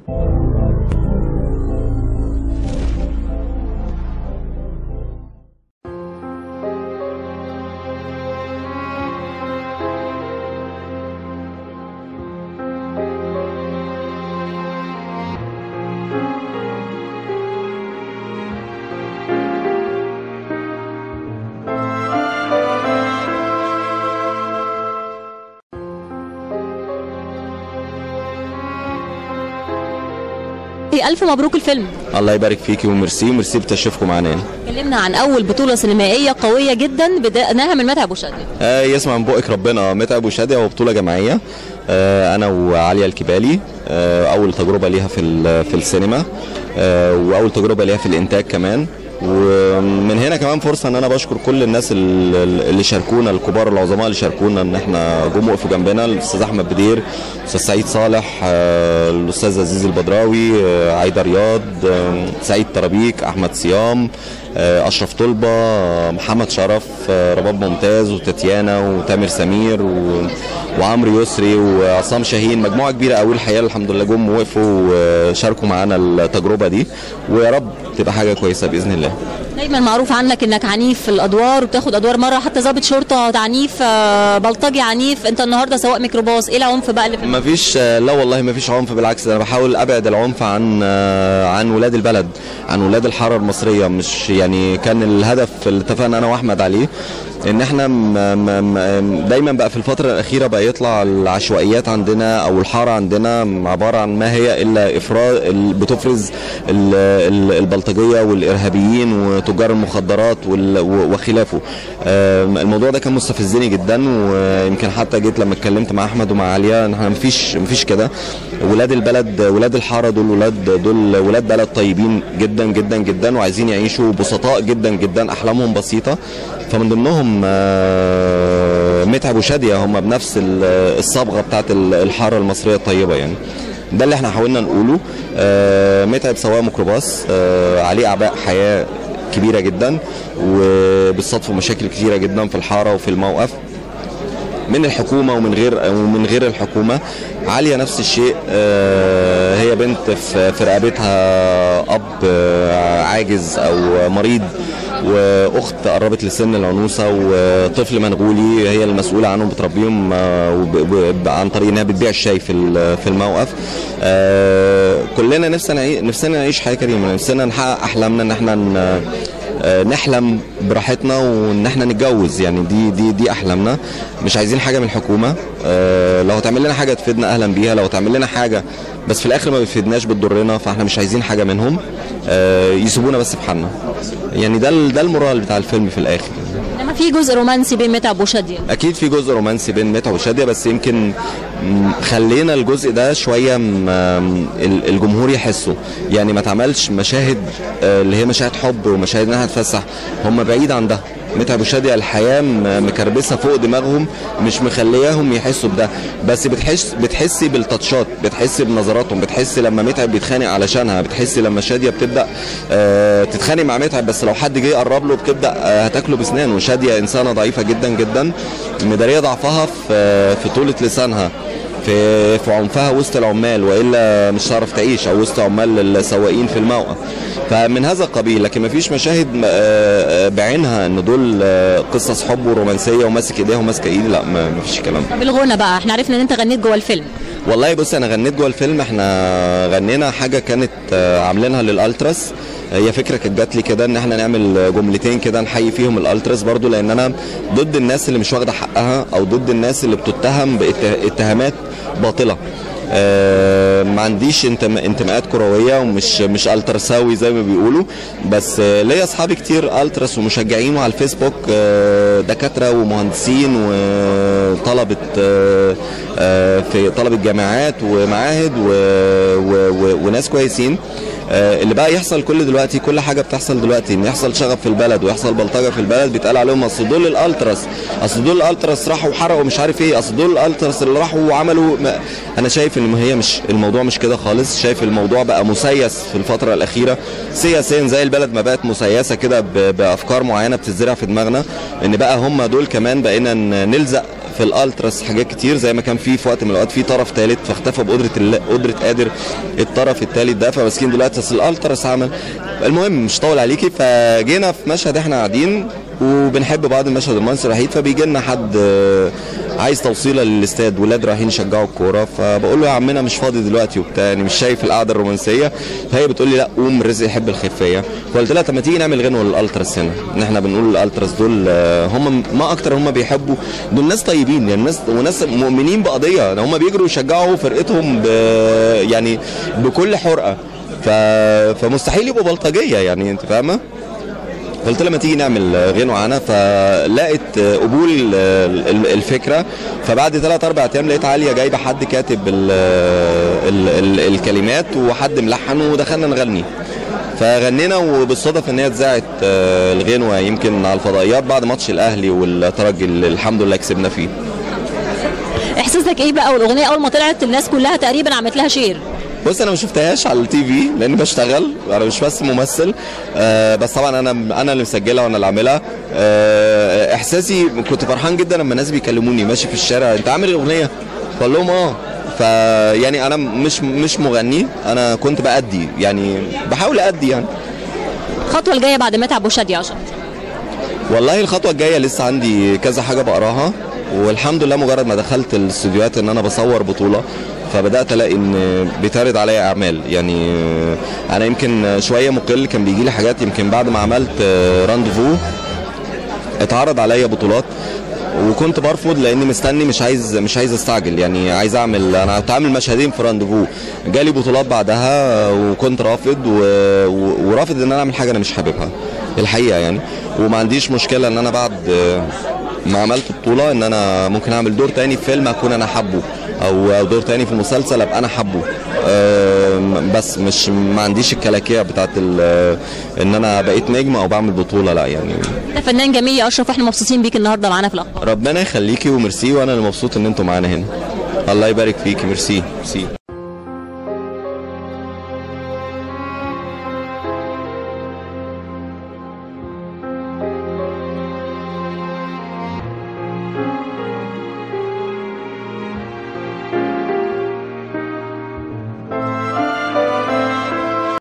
ألف مبروك الفيلم الله يبارك فيكي وميرسي وميرسي بتشرفكم معانا هنا اتكلمنا عن أول بطولة سينمائية قوية جدا بدأناها من متعب وشادية آه يسمع من بقك ربنا متعب وشادية هو بطولة جماعية آه أنا وعليا الكبالي آه أول تجربة ليها في ال- في السينما آه وأول تجربة ليها في الإنتاج كمان ومن هنا كمان فرصة ان انا بشكر كل الناس ال- ال- اللي شاركونا الكبار العظماء اللي شاركونا ان احنا جم وقفوا جنبنا الاستاذ احمد بدير الاستاذ سعيد صالح آه، الاستاذ عزيز البدراوي آه، عايدة رياض آه، سعيد طرابيك احمد صيام آه، اشرف طلبه آه، محمد شرف آه، رباب ممتاز وتاتيانا وتامر سمير و... وعمرو يسري وعصام شاهين مجموعه كبيره قوي الحقيقه الحمد لله جم وقفوا وشاركوا معانا التجربه دي ويا رب تبقى حاجه كويسه باذن الله دايما معروف عنك انك عنيف في الادوار وبتاخد ادوار مره حتى ضابط شرطه عنيف آه، بلطجي عنيف انت النهارده سواق ميكروباص ايه العنف بقى اللي في ما فيش لا والله ما فيش عنف بالعكس انا بحاول ابعد العنف عن عن ولاد البلد عن ولاد الحاره المصريه مش يعني كان الهدف اللي اتفقنا انا واحمد عليه ان احنا م م م دايما بقى في الفتره الاخيره بقى يطلع العشوائيات عندنا او الحاره عندنا عباره عن ما هي الا افراز ال- بتفرز ال- ال- البلطجيه والارهابيين وتجار المخدرات وال- و- وخلافه آم، الموضوع ده كان مستفزني جدا ويمكن حتى جيت لما اتكلمت مع احمد ومع عليا ان احنا مفيش مفيش كده ولاد البلد ولاد الحاره دول ولاد دول ولاد بلد طيبين جدا جدا جدا وعايزين يعيشوا بسطاء جدا جدا احلامهم بسيطه فمن ضمنهم آه، متعب وشاديه هم بنفس ال- الصبغه بتاعت ال- الحاره المصريه الطيبه يعني ده اللي احنا حاولنا نقوله آه، متعب سواق ميكروباص آه، عليه اعباء حياه كبيره جدا وبالصدفه مشاكل كتيره جدا في الحاره وفي الموقف من الحكومه ومن غير ومن غير الحكومه عاليه نفس الشيء آه، هي بنت في في رقبتها اب آه، عاجز او مريض واخت قربت لسن العنوسه وطفل منغولي هي المسؤوله عنهم بتربيهم آه، وب- وب- عن طريق انها بتبيع الشاي في ال- في الموقف آه، كلنا نفسنا نعي- نفسنا نعيش حياه كريمه نفسنا نحقق احلامنا ان احنا ن- آه، نحلم براحتنا وان احنا نتجوز يعني دي دي دي احلامنا مش عايزين حاجه من الحكومه آه، لو هتعمل لنا حاجه تفيدنا اهلا بيها لو هتعمل لنا حاجه بس في الاخر ما بتفيدناش بتضرنا فاحنا مش عايزين حاجه منهم آه، يسيبونا بس في حالنا يعني ده ال- ده المورال بتاع الفيلم في الاخر انما في جزء رومانسي بين متعب وشاديه اكيد في جزء رومانسي بين متعب وشاديه بس يمكن م، خلينا الجزء ده شويه م، م، ال- الجمهور يحسه يعني ما تعملش مشاهد آه، اللي هي مشاهد حب ومشاهد انها تفسح هم بعيد عن ده متعب وشاديه الحياه م- مكربسه فوق دماغهم مش مخلياهم يحسوا بده بس بتحس بتحسي بالتاتشات بتحسي بنظراتهم بتحسي لما متعب بيتخانق علشانها بتحسي لما شاديه بتبدا آه، تتخانق مع متعب بس لو حد جه يقرب له بتبدا آه، هتاكله بسنان وشاديه انسانه ضعيفه جدا جدا مداريه ضعفها في في طولة لسانها في في عنفها وسط العمال والا مش هتعرف تعيش او وسط عمال السواقين في الموقف فمن هذا القبيل لكن مفيش مشاهد م- آه، آه، بعينها ان دول آه، قصص حب ورومانسيه وماسك ايديها وماسكه ايدي لا ما- مفيش كلام طب الغنى بقى احنا عرفنا ان انت غنيت جوه الفيلم والله بص انا غنيت جوه الفيلم احنا غنينا حاجه كانت آه، عاملينها للالتراس هي فكره كانت جات لي كده ان احنا نعمل جملتين كده نحيي فيهم الالتراس برضو لان انا ضد الناس اللي مش واخده حقها او ضد الناس اللي بتتهم باتهامات باطله آه، ما عنديش انتم- انتماءات كرويه ومش مش الترساوي زي ما بيقولوا بس آه، ليا اصحابي كتير التراس ومشجعين وعلى الفيسبوك آه، دكاتره ومهندسين وطلبه آه، آه، في طلبه جامعات ومعاهد و... و... و... وناس كويسين آه، اللي بقى يحصل كل دلوقتي كل حاجه بتحصل دلوقتي ان يحصل شغب في البلد ويحصل بلطجه في البلد بيتقال عليهم اصل دول الالتراس اصل دول الالتراس راحوا وحرقوا مش عارف ايه اصل دول الالتراس اللي راحوا وعملوا ما انا شايف ان هي مش الموضوع مش كده خالص شايف الموضوع بقى مسيس في الفتره الاخيره سياسيا زي البلد ما بقت مسيسه كده ب- بافكار معينه بتزرع في دماغنا ان بقى هم دول كمان بقينا ن- نلزق في الالتراس حاجات كتير زي ما كان في في وقت من الاوقات في طرف ثالث فاختفى بقدره ال- قدره قادر الطرف الثالث ده فماسكين دلوقتي بس الالتراس عمل المهم مش طول عليكي فجينا في مشهد احنا قاعدين وبنحب بعض المشهد المنصر الوحيد فبيجي لنا حد آه، عايز توصيله للاستاد ولاد رايحين يشجعوا الكوره فبقول له يا عمنا مش فاضي دلوقتي وبتاع يعني مش شايف القعده الرومانسيه فهي بتقول لي لا قوم رزق يحب الخفيه فقلت لها طب ما تيجي نعمل غنوه للالتراس هنا ان احنا بنقول الالتراس دول آه، هم ما اكتر هم بيحبوا دول ناس طيبين يعني ناس وناس مؤمنين بقضيه هم بيجروا يشجعوا فرقتهم ب يعني بكل حرقه ف... فمستحيل يبقوا بلطجيه يعني انت فاهمه قلت لما تيجي نعمل غنوة عنها فلقت قبول ال- الفكرة فبعد ثلاث أربع أيام لقيت عالية جايبة حد كاتب ال ال ال الكلمات وحد ملحن ودخلنا نغني فغنينا وبالصدف ان هي اتذاعت آه، الغنوة يمكن على الفضائيات بعد ماتش الأهلي والترجي اللي الحمد لله كسبنا فيه احساسك ايه بقى والاغنيه اول ما طلعت الناس كلها تقريبا عملت لها شير بص انا ما شفتهاش على التي في لاني بشتغل انا مش بس ممثل آه بس طبعا انا انا اللي مسجلها وانا اللي عاملها آه احساسي كنت فرحان جدا لما الناس بيكلموني ماشي في الشارع انت عامل الاغنيه فقول لهم اه فيعني انا مش مش مغني انا كنت بأدي يعني بحاول أدي يعني الخطوه الجايه بعد متعب وشادي عشان والله الخطوة الجاية لسه عندي كذا حاجة بقراها والحمد لله مجرد ما دخلت الاستوديوهات ان انا بصور بطولة فبدأت الاقي ان بيتعرض عليا اعمال يعني انا يمكن شوية مقل كان بيجي لي حاجات يمكن بعد ما عملت راندفو اتعرض عليا بطولات وكنت برفض لاني مستني مش عايز مش عايز استعجل يعني عايز اعمل انا كنت عامل مشهدين في راندفو جالي بطولات بعدها وكنت رافض و... و... ورافض ان انا اعمل حاجه انا مش حاببها الحقيقه يعني وما عنديش مشكله ان انا بعد ما عملت بطوله ان انا ممكن اعمل دور تاني في فيلم اكون انا حابه او أو دور تاني في مسلسل ابقى انا حابه أم، بس مش ما عنديش الكلاكيع بتاعت ال- ان انا بقيت نجم او بعمل بطوله لا يعني انت فنان جميل يا اشرف واحنا مبسوطين بيك النهارده معانا في الاخبار ربنا يخليكي وميرسي وانا اللي مبسوط ان انتوا معانا هنا الله يبارك فيكي ميرسي ميرسي